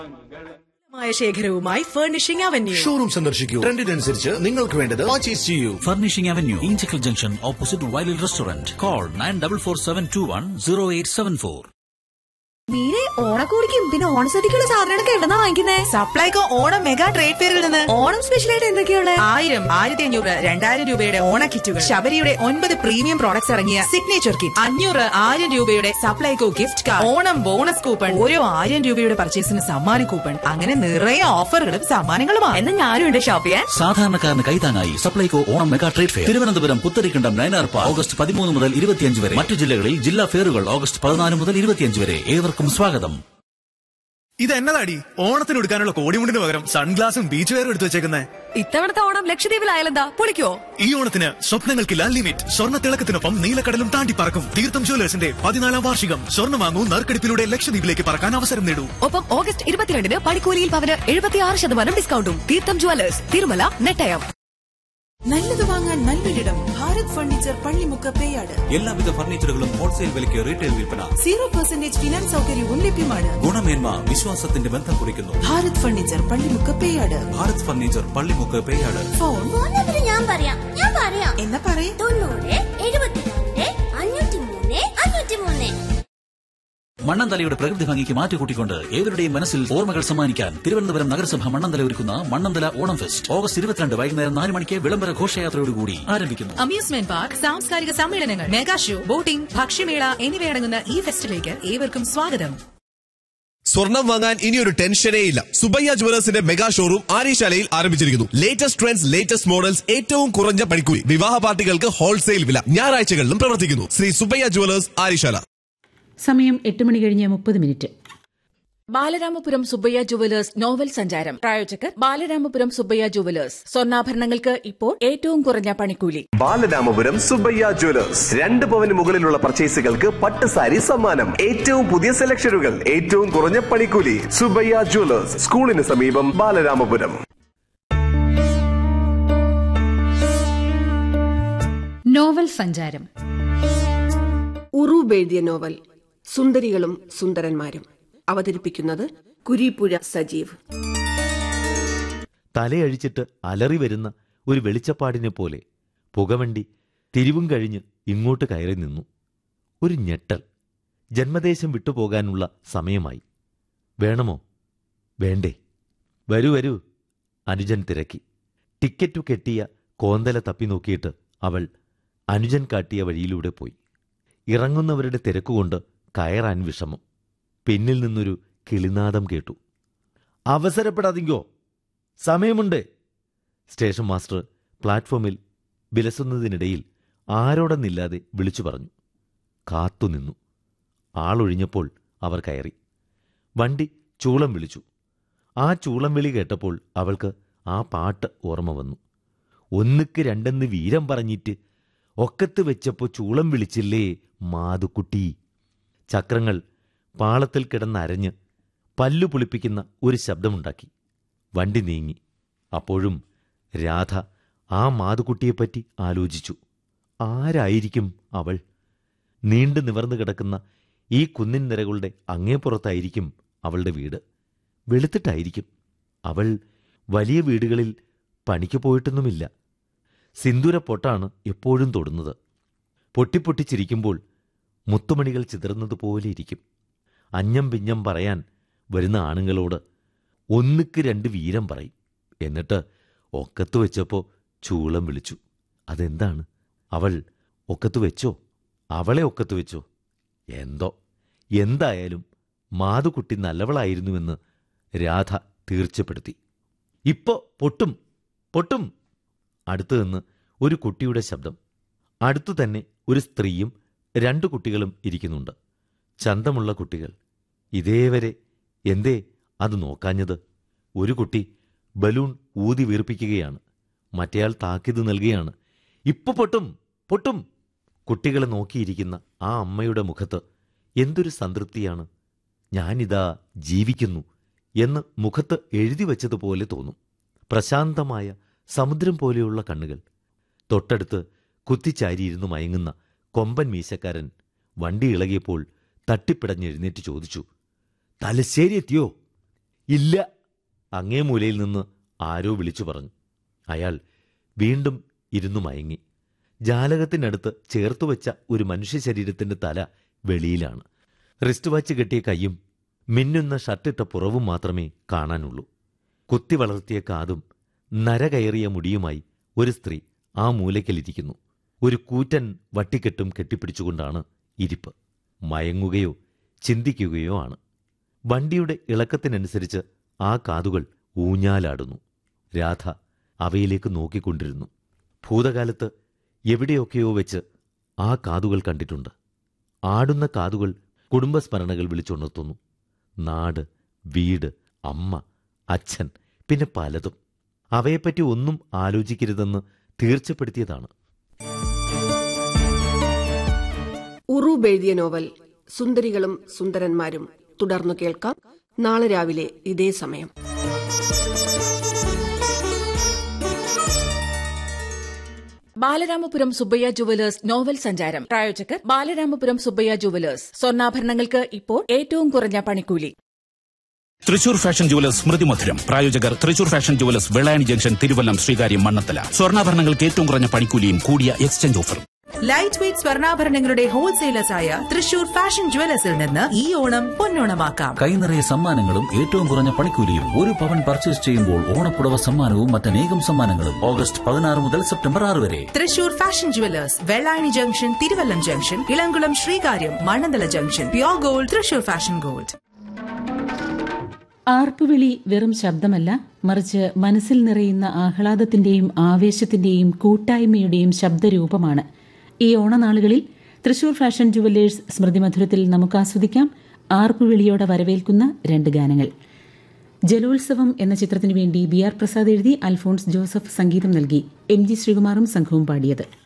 മായ ശേഖരവുമായി furnishing avenue showroom സന്ദർശിക്കൂ ട്രെൻഡിനനുസരിച്ച് നിങ്ങൾക്ക് വേണ്ടത് പർച്ചേസ് ചെയ്യൂ Furnishing Avenue, Inchicle Junction, opposite Wiley Restaurant. Call 9447210874. മീനെ ഓണക്കോടിക്കും പിന്നെ ഓണസദ്യക്കുള്ള സാധനങ്ങളൊക്കെ എവിടെന്നാ വാങ്ങിക്കുന്നേ സപ്ലൈകോ ഓണം മെഗാ ട്രേഡ് ഫെയറിൽ നിന്ന് ഓണം സ്പെഷ്യലായിട്ട് എന്തൊക്കെയാണ് ആയിരം ആയിരത്തി അഞ്ഞൂറ് രണ്ടായിരം രൂപയുടെ ഓണ കിറ്റുകൾ ശബരിയുടെ ഒൻപത് പ്രീമിയം പ്രോഡക്ട്സ് ഇറങ്ങിയ സിഗ്നേച്ചർ കിറ്റ് അഞ്ഞൂറ് ആയിരം രൂപയുടെ Supplyco gift card Onam bonus coupon ഓരോ ആയിരം രൂപയുടെ പർച്ചേസിന് സമ്മാന കൂപ്പൺ അങ്ങനെ നിറയെ ഓഫറുകളും സമ്മാനങ്ങളുമാണ് എന്നാ ഞാനും ഉണ്ട് ഷോപ്പ് ചെയ്യാൻ സാധാരണക്കാരന് കൈത്താങ്ങായി Supplyco Onam mega trade fair Thiruvananthapuram Putharikandam Nayanar park August പതിമൂന്ന് മുതൽ ഇരുപത്തിയഞ്ച് വരെ മറ്റു ജില്ലകളിൽ ജില്ലാ ഫെയറുകൾ ഓഗസ്റ്റ് പതിനാല് മുതൽ ഇരുപത്തിയഞ്ച് വരെ ഏവർക്കും സ്വാഗതം ഇത് എന്നതാടി ഓണത്തിന് എടുക്കാനുള്ള കോടിമുണ്ടിന് പകരം സൺഗ്ലാസും ബീച്ച് വെയറും എടുത്തു വെച്ചേക്കുന്നേ ഇത്തവണത്തെ ഓണം ലക്ഷദ്വീപിലായാലെന്താ പൊളിക്കോ ഈ ഓണത്തിന് സ്വപ്നങ്ങൾക്കില്ല ലിമിറ്റ് സ്വർണ്ണ തിളക്കത്തിനൊപ്പം നീലക്കടലും താണ്ടി പറക്കും തീർത്ഥം ജ്വല്ലേഴ്സിന്റെ പതിനാലാം വാർഷികം സ്വർണ്ണം വാങ്ങൂ നറുക്കെടുപ്പിലൂടെ ലക്ഷദ്വീപിലേക്ക് പറക്കാൻ അവസരം നേടൂ ഒപ്പം ഓഗസ്റ്റ് ഇരുപത്തിരണ്ടിന് പണിക്കൂലിയിൽ പവന് എഴുപത്തിയാറ് ശതമാനം ഡിസ്കൗണ്ടും തീർത്ഥം ജുവലേഴ്സ് തിരുമല നെട്ടയം നല്ലത് വാങ്ങാൻ നല്ലൊരിടം ഭാരത് ഫർണിച്ചർ പള്ളിമുക്ക് പേയാട് എല്ലാവിധ ഫർണിച്ചറുകളും ഹോൾസെയിൽ വിലയ്ക്ക് റീറ്റെയിൽ വിൽപ്പന സീറോ പെർസെന്റേജ് ഫിനാൻസ് സൗകര്യവും ലഭ്യമാണ് ഗുണമേന്മ വിശ്വാസത്തിന്റെ ബന്ധം കുറിക്കുന്നു Bharat furniture Pallimukku Peyad Bharat furniture Pallimukku Peyad phone phone number ഞാൻ പറയാം ഞാൻ പറയാം എന്നാ പറയേ തൊണ്ണൂറ് എഴുപത്തിരണ്ട് അഞ്ഞൂറ്റി മൂന്ന് അഞ്ഞൂറ്റി മൂന്ന് മണ്ണന്തലയുടെ പ്രകൃതി ഭംഗിക്ക് മാറ്റുകൂട്ടിക്കൊണ്ട് ഏവരുടെയും മനസ്സിൽ ഓർമ്മകൾ സമ്മാനിക്കാൻ തിരുവനന്തപുരം നഗരസഭ മണ്ണന്തല ഒരുക്കുന്ന മണ്ണന്തല ഓണം ഫെസ്റ്റ് ഓഗസ്റ്റ് ഇരുപത്തിരണ്ട് വൈകുന്നേരം നാല് മണിക്ക് വിളംബര ഘോഷയാത്രയോടുകൂടി ആരംഭിക്കുന്നു അമ്യൂസ്മെന്റ് പാർക്ക് സാംസ്കാരിക സമ്മേളനങ്ങൾ മെഗാ ഷോ ബോട്ടിംഗ് ഭക്ഷ്യമേള എന്നിവയടങ്ങുന്ന ഈ ഫെസ്റ്റിലേക്ക് ഏവർക്കും സ്വാഗതം സ്വർണം വാങ്ങാൻ ഇനിയൊരു ടെൻഷനേ ഇല്ല സുബയ്യ ജുവലേഴ്സിന്റെ മെഗാ ഷോറൂം ആര്യശാലയിൽ ആരംഭിച്ചിരിക്കുന്നു ലേറ്റസ്റ്റ് ട്രെൻഡ്സ് ലേറ്റസ്റ്റ് മോഡൽസ് ഏറ്റവും കുറഞ്ഞ പണിക്കൂലി വിവാഹ പാർട്ടികൾക്ക് ഹോൾസെയിൽ വില ഞായറാഴ്ചകളിലും പ്രവർത്തിക്കുന്നു ശ്രീ സുബയ്യ ജുവലേഴ്സ് ആര്യശാല സമയം എട്ട് മണി കഴിഞ്ഞ് മുപ്പത് minute Balaramapuram Subbayya jewellers novel സഞ്ചാരം പ്രായോജകർ ബാലരാമപുരം സുബ്ബയ്യ ജുവലേഴ്സ് സ്വർണ്ണാഭരണങ്ങൾക്ക് ഇപ്പോൾ ഏറ്റവും കുറഞ്ഞ പണിക്കൂലി ബാലരാമപുരം സുബയ്യ ജ്വല്ലേഴ്സ് രണ്ട് പവന് മുകളിലുള്ള പർച്ചേസുകൾക്ക് പട്ട് സാരി സമ്മാനം ഏറ്റവും പുതിയ സെലക്ഷനുകൾ ഏറ്റവും കുറഞ്ഞ പണിക്കൂലി സുബയ്യ ജ്വല്ലേഴ്സ് സ്കൂളിന് സമീപം ബാലരാമപുരം നോവൽ സഞ്ചാരം ഉറൂബ് എഴുതിയ നോവൽ സുന്ദരികളും സുന്ദരന്മാരും അവതരിപ്പിക്കുന്നത് കുരീപ്പുഴ സജീവ് തലയഴിച്ചിട്ട് അലറി വരുന്ന ഒരു വെളിച്ചപ്പാടിനെ പോലെ പുകവണ്ടി തിരിവും കഴിഞ്ഞ് ഇങ്ങോട്ട് കയറി നിന്നു ഒരു ഞെട്ടൽ ജന്മദേശം വിട്ടുപോകാനുള്ള സമയമായി വേണമോ വേണ്ടേ വരൂ വരൂ അനുജൻ തിരക്കി ടിക്കറ്റു കെട്ടിയ കോന്തല തപ്പി നോക്കിയിട്ട് അവൾ അനുജൻ കാട്ടിയ വഴിയിലൂടെ പോയി ഇറങ്ങുന്നവരുടെ തിരക്കുകൊണ്ട് കയറാൻ വിഷമം പിന്നിൽ നിന്നൊരു കിളിനാദം കേട്ടു അവസരപ്പെടാതിങ്കോ സമയമുണ്ട് സ്റ്റേഷൻ മാസ്റ്റർ പ്ലാറ്റ്ഫോമിൽ വിലസുന്നതിനിടയിൽ ആരോടെന്നില്ലാതെ വിളിച്ചു പറഞ്ഞു കാത്തുനിന്നു ആളൊഴിഞ്ഞപ്പോൾ അവർ കയറി വണ്ടി ചൂളം വിളിച്ചു ആ ചൂളം വിളി കേട്ടപ്പോൾ അവൾക്ക് ആ പാട്ട് ഓർമ്മ വന്നു ഒന്നുക്ക് രണ്ടെന്ന് വീരം പറഞ്ഞിട്ട് ഒക്കത്ത് വെച്ചപ്പോ ചൂളം വിളിച്ചില്ലേ മാതുക്കുട്ടി ചക്രങ്ങൾ പാളത്തിൽ കിടന്നരഞ്ഞ് പല്ലു പുളിപ്പിക്കുന്ന ഒരു ശബ്ദമുണ്ടാക്കി വണ്ടി നീങ്ങി അപ്പോഴും രാധ ആ മാതുക്കുട്ടിയെപ്പറ്റി ആലോചിച്ചു ആരായിരിക്കും അവൾ നീണ്ടു നിവർന്നു കിടക്കുന്ന ഈ കുന്നിൻ നിരകളുടെ അങ്ങേപ്പുറത്തായിരിക്കും അവളുടെ വീട് വെളുത്തിട്ടായിരിക്കും അവൾ വലിയ വീടുകളിൽ പണിക്ക് പോയിട്ടൊന്നുമില്ല സിന്ദൂര പൊട്ടാണ് എപ്പോഴും തൊടുന്നത് പൊട്ടിപ്പൊട്ടിച്ചിരിക്കുമ്പോൾ മുത്തുമണികൾ ചിതറുന്നതുപോലെ ഇരിക്കും അഞ്ഞം പിഞ്ഞം പറയാൻ വരുന്ന ആണുങ്ങളോട് ഒന്നുക്ക് രണ്ട് വീരം പറയും എന്നിട്ട് ഒക്കത്ത് വെച്ചപ്പോൾ ചൂളം വിളിച്ചു അതെന്താണ് അവൾ ഒക്കത്ത് വെച്ചോ അവളെ ഒക്കത്ത് വെച്ചോ എന്തോ എന്തായാലും മാതുക്കുട്ടി നല്ലവളായിരുന്നുവെന്ന് രാധ തീർച്ചപ്പെടുത്തി ഇപ്പോ പൊട്ടും പൊട്ടും അടുത്തു നിന്ന് ഒരു കുട്ടിയുടെ ശബ്ദം അടുത്തു തന്നെ ഒരു സ്ത്രീയും രണ്ടു കുട്ടികളും ഇരിക്കുന്നുണ്ട് ചന്തമുള്ള കുട്ടികൾ ഇതേവരെ എന്തേ അത് നോക്കാഞ്ഞത് ഒരു കുട്ടി ബലൂൺ ഊതി വീർപ്പിക്കുകയാണ് മറ്റേയാൾ താക്കീത് നൽകുകയാണ് ഇപ്പൊ പൊട്ടും പൊട്ടും കുട്ടികളെ നോക്കിയിരിക്കുന്ന ആ അമ്മയുടെ മുഖത്ത് എന്തൊരു സംതൃപ്തിയാണ് ഞാനിതാ ജീവിക്കുന്നു എന്ന് മുഖത്ത് എഴുതി വച്ചതുപോലെ തോന്നും പ്രശാന്തമായ സമുദ്രം പോലെയുള്ള കണ്ണുകൾ തൊട്ടടുത്ത് കുത്തിച്ചാരിയിരുന്ന് മയങ്ങുന്ന കൊമ്പൻ മീശക്കാരൻ വണ്ടി ഇളകിയപ്പോൾ തട്ടിപ്പിടഞ്ഞെഴുന്നേറ്റ് ചോദിച്ചു തലശ്ശേരി എത്തിയോ ഇല്ല അങ്ങേ മൂലയിൽ നിന്ന് ആരോ വിളിച്ചു പറഞ്ഞു അയാൾ വീണ്ടും ഇരുന്നു മയങ്ങി ജാലകത്തിനടുത്ത് ചേർത്തുവെച്ച ഒരു മനുഷ്യ ശരീരത്തിന്റെ തല വെളിയിലാണ് റിസ്റ്റ് വാച്ച് കെട്ടിയ കൈയും മിന്നുന്ന ഷർട്ടിട്ട പുറവും മാത്രമേ കാണാനുള്ളൂ കുത്തി വളർത്തിയ കാതും നരകയറിയ മുടിയുമായി ഒരു സ്ത്രീ ആ മൂലയ്ക്കലിരിക്കുന്നു ഒരു കൂറ്റൻ വട്ടിക്കെട്ടും കെട്ടിപ്പിടിച്ചുകൊണ്ടാണ് ഇരിപ്പ് മയങ്ങുകയോ ചിന്തിക്കുകയോ ആണ് വണ്ടിയുടെ ഇളക്കത്തിനനുസരിച്ച് ആ കാതുകൾ ഊഞ്ഞാലാടുന്നു രാധ അവയിലേക്ക് നോക്കിക്കൊണ്ടിരുന്നു ഭൂതകാലത്ത് എവിടെയൊക്കെയോ വെച്ച് ആ കാതുകൾ കണ്ടിട്ടുണ്ട് ആടുന്ന കാതുകൾ കുടുംബസ്മരണകൾ വിളിച്ചുണർത്തുന്നു നാട് വീട് അമ്മ അച്ഛൻ പിന്നെ പലതും അവയെപ്പറ്റി ഒന്നും ആലോചിക്കരുതെന്ന് തീർച്ചപ്പെടുത്തിയതാണ് ഉറൂബ് എഴുതിയ നോവൽ സുന്ദരികളും സുന്ദരന്മാരും തുടർന്നു കേൾക്കാം നാളെ രാവിലെ ഇതേ സമയം ബാലരാമപുരം സുബ്ബയ്യ ജുവലേഴ്സ് നോവൽ സഞ്ചാരം പ്രായോജകർ ബാലരാമപുരം സുബ്ബയ്യ ജുവലേഴ്സ് സ്വർണ്ണാഭരണങ്ങൾക്ക് ഇപ്പോൾ ഏറ്റവും കുറഞ്ഞ പണിക്കൂലി തൃശൂർ ഫാഷൻ ജുവലേഴ്സ് സ്മൃതി മധുരം പ്രായോജകർ Thrissur fashion jewellers Vellayani junction Thiruvallam Sreekaryam Mannanthala സ്വർണ്ണാഭരണങ്ങൾക്ക് ഏറ്റവും കുറഞ്ഞ പണിക്കൂലിയും കൂടിയ എക്സ്ചേഞ്ച് ഓഫറും ലൈറ്റ് വെയ്റ്റ് സ്വർണ്ണാഭരണങ്ങളുടെ ഹോൾസെയിലേഴ്സായ തൃശൂർ ഫാഷൻ ജുവലേഴ്സിൽ നിന്ന് ഈ ഓണം പൊന്നോണമാക്കാം കൈനിറയെ സമ്മാനങ്ങളും ഏറ്റവും കുറഞ്ഞ പണിക്കൂലിയും ഒരു പവൻ പർച്ചേസ് ചെയ്യുമ്പോൾ ഓണപ്പുടവ സമ്മാനവും മറ്റനേകം സമ്മാനങ്ങളും ഓഗസ്റ്റ് പതിനാറ് മുതൽ സെപ്റ്റംബർ ആറ് വരെ Thrissur fashion jewellers Vellayani junction Thiruvallam junction Ilamkulam Sreekaryam Mannanthala junction pure gold Thrissur fashion gold ആർപ്പുവിളി വെറും ശബ്ദമല്ല മറിച്ച് മനസ്സിൽ നിറയുന്ന ആഹ്ലാദത്തിന്റെയും ആവേശത്തിന്റെയും കൂട്ടായ്മയുടെയും ശബ്ദരൂപമാണ് ഈ ഓണനാളുകളിൽ തൃശൂർ ഫാഷൻ ജുവല്ലേഴ്സ് സ്മൃതി മധുരത്തിൽ നമുക്ക് ആസ്വദിക്കാം ആർപ്പുവിളിയോടെ വരവേൽക്കുന്ന രണ്ട് ഗാനങ്ങൾ ജലോത്സവം എന്ന ചിത്രത്തിനു വേണ്ടി ബി ആർ പ്രസാദ് എഴുതി അൽഫോൺസ് ജോസഫ് സംഗീതം നൽകി എം ജി ശ്രീകുമാറും സംഘവും പാടിയത്